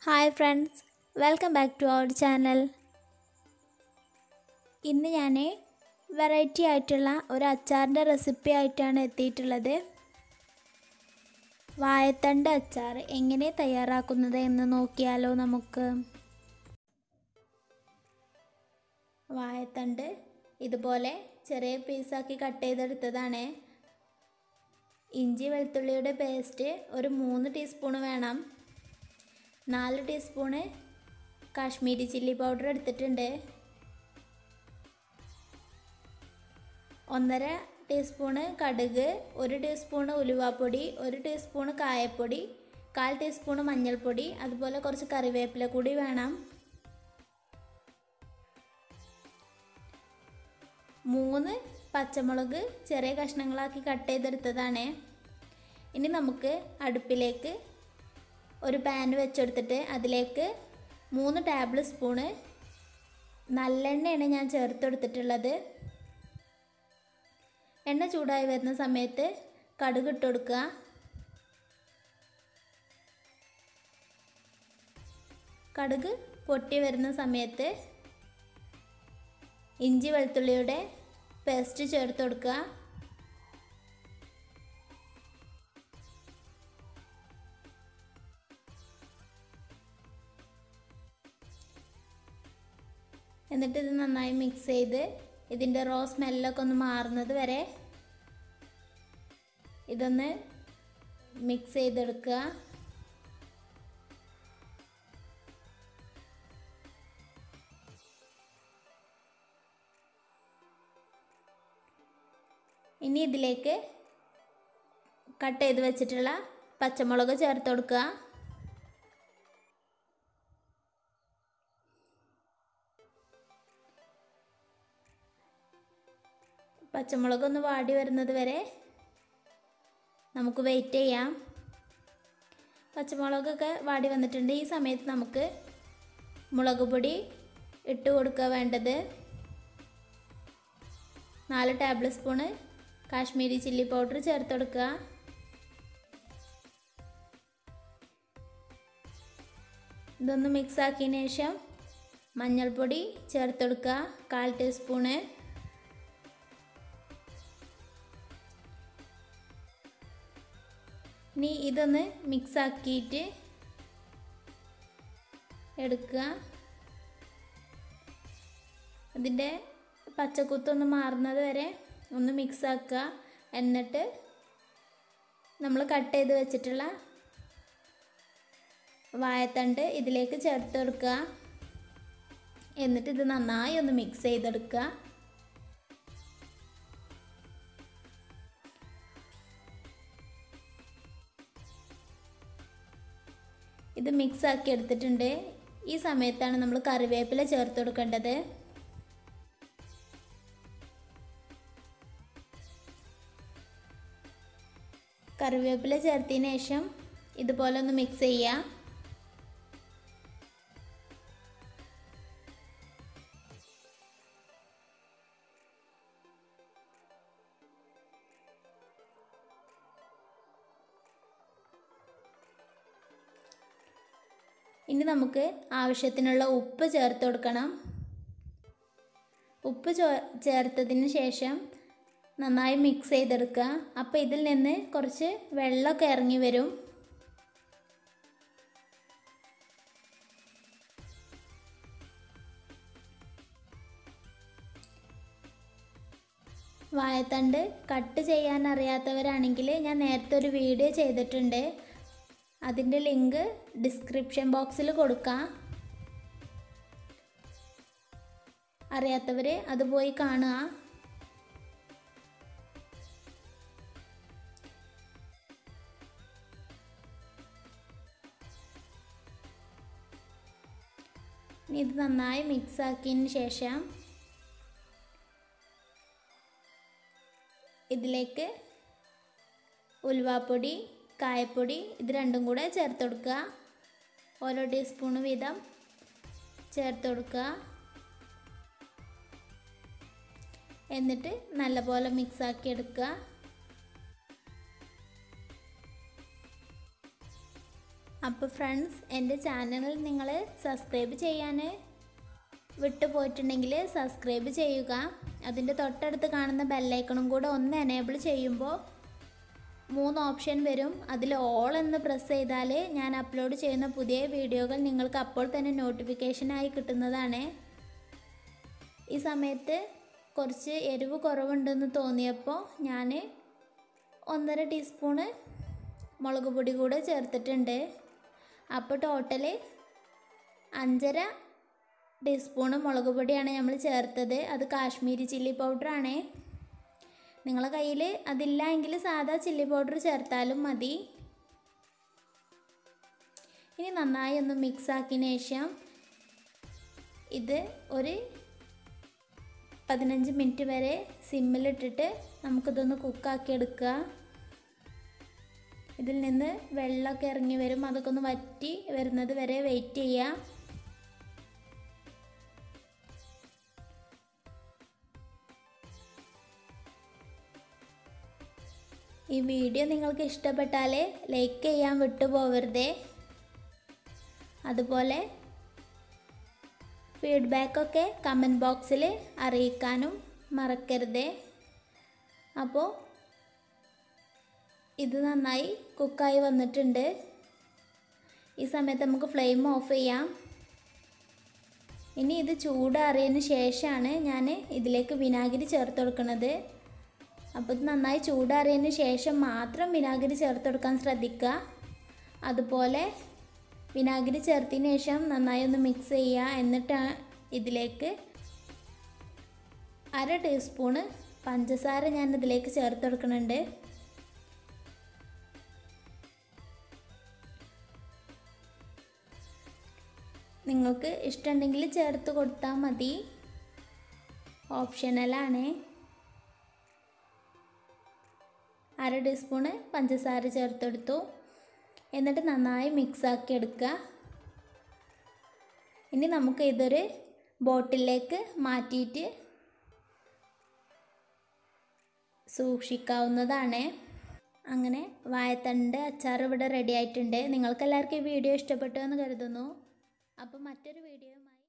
hi friends welcome back to our channel ഇന്ന് ഞാൻ variety ആയിട്ടുള്ള ഒരു അച്ചാറിൻ്റെ റെസിപ്പി ആയിട്ടാണ് എത്തിയിട്ടുള്ളത് വായത്തണ്ട് അച്ചാർ എങ്ങനെ തയ്യാറാക്കുന്നത് എന്ന് നോക്കിയാലോ നമുക്ക് വായത്തണ്ട് ഇതുപോലെ ചെറിയ പീസാക്കി കട്ട് ചെയ്തെടുത്തതാണ് ഇഞ്ചി വെളുത്തുള്ളിയുടെ പേസ്റ്റ് ഒരു മൂന്ന് ടീസ്പൂൺ വേണം നാല് ടീസ്പൂണ് കാശ്മീരി ചില്ലി പൗഡർ എടുത്തിട്ടുണ്ട് ഒന്നര ടീസ്പൂണ് കടുക് ഒരു ടീസ്പൂണ് ഉലുവാപ്പൊടി ഒരു ടീസ്പൂണ് കായപ്പൊടി കാൽ ടീസ്പൂണ് മഞ്ഞൾപ്പൊടി അതുപോലെ കുറച്ച് കറിവേപ്പില കൂടി വേണം മൂന്ന് പച്ചമുളക് ചെറിയ കഷ്ണങ്ങളാക്കി കട്ട് ചെയ്തെടുത്തതാണ് ഇനി നമുക്ക് അടുപ്പിലേക്ക് ഒരു പാൻ വെച്ചെടുത്തിട്ട് അതിലേക്ക് മൂന്ന് ടേബിൾ സ്പൂണ് നല്ലെണ്ണയാണ് ഞാൻ ചേർത്തെടുത്തിട്ടുള്ളത് എണ്ണ ചൂടായി വരുന്ന സമയത്ത് കടുക് ഇട്ട് കൊടുക്കുക കടുക് പൊട്ടി വരുന്ന സമയത്ത് ഇഞ്ചി വെളുത്തുള്ളിയുടെ പേസ്റ്റ് ചേർത്ത് കൊടുക്കുക എന്നിട്ട് ഇത് നന്നായി മിക്സ് ചെയ്ത് ഇതിൻ്റെ റോ സ്മെല്ലൊക്കെ ഒന്ന് മാറുന്നത് വരെ ഇതൊന്ന് മിക്സ് ചെയ്തെടുക്കുക ഇനി ഇതിലേക്ക് കട്ട് ചെയ്ത് വെച്ചിട്ടുള്ള പച്ചമുളക് ചേർത്ത് കൊടുക്കുക പച്ചമുളക് ഒന്ന് വാടി വരുന്നത് വരെ നമുക്ക് വെയിറ്റ് ചെയ്യാം പച്ചമുളകൊക്കെ വാടി വന്നിട്ടുണ്ട് ഈ സമയത്ത് നമുക്ക് മുളക് പൊടി ഇട്ട് കൊടുക്കുക വേണ്ടത് നാല് table spoon Kashmiri chilli powder ചേർത്ത് കൊടുക്കുക ഇതൊന്ന് മിക്സ് ആക്കിയതിന് ശേഷം മഞ്ഞൾപ്പൊടി ചേർത്ത് കൊടുക്കുക കാൽ ടീസ്പൂണ് ഇനി ഇതൊന്ന് മിക്സ് ആക്കിയിട്ട് എടുക്കുക അതിൻ്റെ പച്ചക്കുത്തൊന്ന് മാറുന്നത് വരെ ഒന്ന് മിക്സ് ആക്കുക എന്നിട്ട് നമ്മൾ കട്ട് ചെയ്ത് വെച്ചിട്ടുള്ള വായത്തണ്ട് ഇതിലേക്ക് ചേർത്ത് കൊടുക്കുക എന്നിട്ട് ഇത് നന്നായി ഒന്ന് മിക്സ് ചെയ്തെടുക്കുക ഇത് മിക്സ് ആക്കി എടുത്തിട്ടുണ്ട് ഈ സമയത്താണ് നമ്മൾ കറിവേപ്പില ചേർത്ത് കൊടുക്കേണ്ടത് കറിവേപ്പില ചേർത്തതിന് ശേഷം ഇതുപോലെ ഒന്ന് മിക്സ് ചെയ്യുക ഇനി നമുക്ക് ആവശ്യത്തിനുള്ള ഉപ്പ് ചേർത്ത് കൊടുക്കണം ഉപ്പ് ചേർത്തതിന് ശേഷം നന്നായി മിക്സ് ചെയ്തെടുക്കുക അപ്പോൾ ഇതിൽ നിന്ന് കുറച്ച് വെള്ളമൊക്കെ ഇറങ്ങി വരും വായത്തണ്ട് കട്ട് ചെയ്യാൻ അറിയാത്തവരാണെങ്കിൽ ഞാൻ നേരത്തെ ഒരു വീഡിയോ ചെയ്തിട്ടുണ്ട് അതിൻ്റെ ലിങ്ക് ഡിസ്ക്രിപ്ഷൻ ബോക്സിൽ കൊടുക്കാം അറിയാത്തവർ അത് പോയി കാണുക ഇനി ഇത് നന്നായി മിക്സ് ആക്കിയതിന് ശേഷം ഇതിലേക്ക് ഉലുവാപ്പൊടി കായപ്പൊടി ഇത് രണ്ടും കൂടെ ചേർത്ത് കൊടുക്കുക ഓരോ ടീസ്പൂൺ വീതം ചേർത്ത് കൊടുക്കുക എന്നിട്ട് നല്ലപോലെ മിക്സ് ആക്കി എടുക്കുക അപ്പോൾ ഫ്രണ്ട്സ് എൻ്റെ ചാനൽ നിങ്ങൾ സബ്സ്ക്രൈബ് ചെയ്യാൻ വിട്ടു പോയിട്ടുണ്ടെങ്കിൽ സബ്സ്ക്രൈബ് ചെയ്യുക അതിൻ്റെ തൊട്ടടുത്ത് കാണുന്ന ബെല്ലൈക്കണും കൂടെ ഒന്ന് എനേബിൾ ചെയ്യുമ്പോൾ മൂന്ന് ഓപ്ഷൻ വരും അതിൽ ഓൾ എന്ന് പ്രസ് ചെയ്താൽ ഞാൻ അപ്ലോഡ് ചെയ്യുന്ന പുതിയ വീഡിയോകൾ നിങ്ങൾക്ക് അപ്പോൾ തന്നെ നോട്ടിഫിക്കേഷനായി കിട്ടുന്നതാണ് ഈ സമയത്ത് കുറച്ച് എരിവ് കുറവുണ്ടെന്ന് തോന്നിയപ്പോൾ ഞാൻ ഒന്നര ടീസ്പൂണ് മുളക് പൊടി കൂടെ ചേർത്തിട്ടുണ്ട് അപ്പോൾ ടോട്ടൽ അഞ്ചര ടീസ്പൂണ് മുളക് പൊടിയാണ് നമ്മൾ ചേർത്തത് അത് കാശ്മീരി ചില്ലി പൗഡറാണ് നിങ്ങളെ കയ്യിൽ അതില്ല എങ്കിൽ സാധാ ചില്ലി പൗഡർ ചേർത്താലും മതി ഇനി നന്നായി ഒന്ന് മിക്സ് ആക്കിയതിന് ശേഷം ഇത് ഒരു പതിനഞ്ച് മിനിറ്റ് വരെ സിമ്മിലിട്ടിട്ട് നമുക്കിതൊന്ന് കുക്കാക്കി എടുക്കുക ഇതിൽ നിന്ന് വെള്ളമൊക്കെ ഇറങ്ങി വരും അതൊക്കെ ഒന്ന് വറ്റി വരുന്നത് വരെ വെയിറ്റ് ചെയ്യുക ഈ വീഡിയോ നിങ്ങൾക്ക് ഇഷ്ടപ്പെട്ടാൽ ലൈക്ക് ചെയ്യാൻ വിട്ടുപോകരുതേ അതുപോലെ ഫീഡ്ബാക്കൊക്കെ കമൻറ്റ് ബോക്സിൽ അറിയിക്കാനും മറക്കരുതേ അപ്പോൾ ഇത് നന്നായി കുക്കായി വന്നിട്ടുണ്ട് ഈ സമയത്ത് നമുക്ക് ഫ്ലെയിം ഓഫ് ചെയ്യാം ഇനി ഇത് ചൂടാറിയതിന് ശേഷമാണ് ഞാൻ ഇതിലേക്ക് വിനാഗിരി ചേർത്ത് കൊടുക്കുന്നത് അപ്പോൾ ഇത് നന്നായി ചൂടാറിയതിന് ശേഷം മാത്രം വിനാഗിരി ചേർത്ത് കൊടുക്കാൻ ശ്രദ്ധിക്കുക അതുപോലെ വിനാഗിരി ചേർത്തതിന് ശേഷം നന്നായി ഒന്ന് മിക്സ് ചെയ്യുക എന്നിട്ട് ഇതിലേക്ക് അര ടീസ്പൂണ് പഞ്ചസാര ഞാൻ ഇതിലേക്ക് ചേർത്ത് കൊടുക്കുന്നുണ്ട് നിങ്ങൾക്ക് ഇഷ്ടമുണ്ടെങ്കിൽ ചേർത്ത് കൊടുത്താൽ മതി ഓപ്ഷണലാണ് അര ടീസ്പൂണ് പഞ്ചസാര ചേർത്തെടുത്തു എന്നിട്ട് നന്നായി മിക്സാക്കി എടുക്കുക ഇനി നമുക്ക് ഇതൊരു ബോട്ടിലേക്ക് മാറ്റിയിട്ട് സൂക്ഷിക്കാവുന്നതാണ് അങ്ങനെ വായത്തണ്ട് അച്ചാർ ഇവിടെ റെഡി ആയിട്ടുണ്ട് നിങ്ങൾക്കെല്ലാവർക്കും ഈ വീഡിയോ ഇഷ്ടപ്പെട്ടു എന്ന് കരുതുന്നു അപ്പം മറ്റൊരു വീഡിയോ